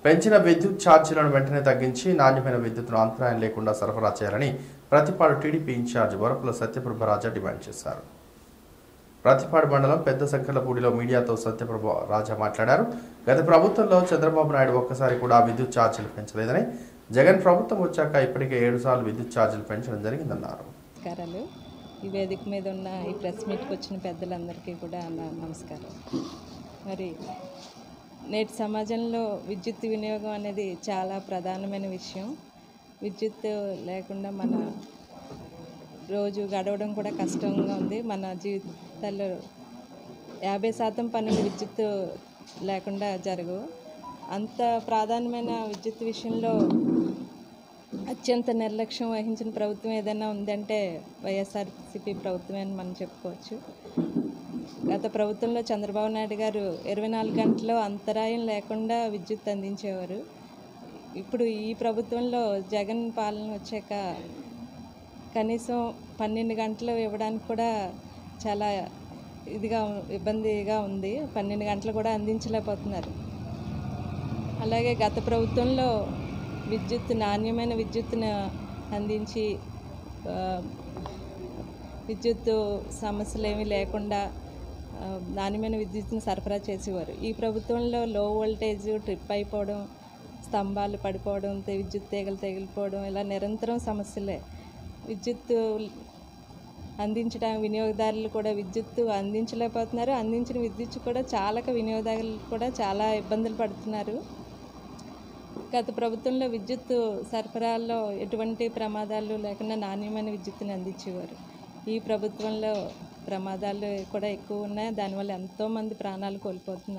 పెంచిన విద్యుత్ ఛార్జీలను వెంటనే తగ్గించి నాణ్యమైన విద్యుత్తును అంతరాయం లేకుండా సరఫరా చేయాలని Prathipadu TDP incharge Varapula Satyaprabharaja demand చేశారు ప్రతిపాడు మండలం పెద్ద సంకలపూడిలో మీడియాతో సత్యప్రభ రాజా మాట్లాడారు గత ప్రభుత్వంలో చంద్రబాబు నాయుడు ఒక్కసారి కూడా విద్యుత్ ఛార్జీలు పెంచలేదని జగన్ ప్రభుత్వం వచ్చాక ఇప్పటికే ఏడు సార్లు విద్యుత్ ఛార్జీలు పెంచడం జరిగిందన్నారు నమస్కారాలు ఈ వేదిక మీద ఉన్న ఈ ప్రెస్ మీట్కి వచ్చిన పెద్దలందరికీ కూడా నా నమస్కారం మరి నేటి సమాజంలో విద్యుత్ వినియోగం అనేది చాలా ప్రధానమైన విషయం విద్యుత్ లేకుండా మన రోజు గడవడం కూడా కష్టంగా ఉంది మన జీవితాల్లో యాభై శాతం పనులు విద్యుత్ లేకుండా జరగవు అంత ప్రాధాన్యమైన విద్యుత్ విషయంలో అత్యంత నిర్లక్ష్యం వహించిన ప్రభుత్వం ఏదైనా ఉందంటే వైఎస్ఆర్సీపీ ప్రభుత్వమే అని మనం చెప్పుకోవచ్చు గత ప్రభుత్వంలో చంద్రబాబు నాయుడు గారు ఇరవై నాలుగు గంటలు అంతరాయం లేకుండా విద్యుత్ అందించేవారు ఇప్పుడు ఈ ప్రభుత్వంలో జగన్ పాలన వచ్చాక కనీసం పన్నెండు గంటలు ఇవ్వడానికి కూడా చాలా ఇదిగా ఇబ్బందిగా ఉంది పన్నెండు గంటలు కూడా అందించలేకపోతున్నారు అలాగే గత ప్రభుత్వంలో విద్యుత్ నాణ్యమైన విద్యుత్తును అందించి ఆ, విద్యుత్ సమస్యలు ఏమీ లేకుండా ఆ, నాణ్యమైన విద్యుత్తును సరఫరా చేసేవారు ఈ ప్రభుత్వంలో లో వోల్టేజ్ ట్రిప్ అయిపోవడం స్తంభాలు పడిపోవడం తే- విద్యుత్ తీగలు తగిలిపోవడం ఇలా నిరంతరం సమస్యలే విద్యుత్ అందించడానికి వినియోగదారులు కూడా విద్యుత్ అందించలేకపోతున్నారు అందించిన విద్యుత్ కూడా చాలక వినియోగదారులు కూడా చాలా ఇబ్బందులు పడుతున్నారు గత ప్రభుత్వంలో విద్యుత్ సరఫరాలో ఎటువంటి ప్రమాదాలు లేకుండా నాణ్యమైన విద్యుత్తుని అందించేవారు ఈ ప్రభుత్వంలో ప్రమాదాలు కూడా ఎక్కువ ఉన్నాయి దానివల్ల ఎంతోమంది ప్రాణాలు కోల్పోతున్నారు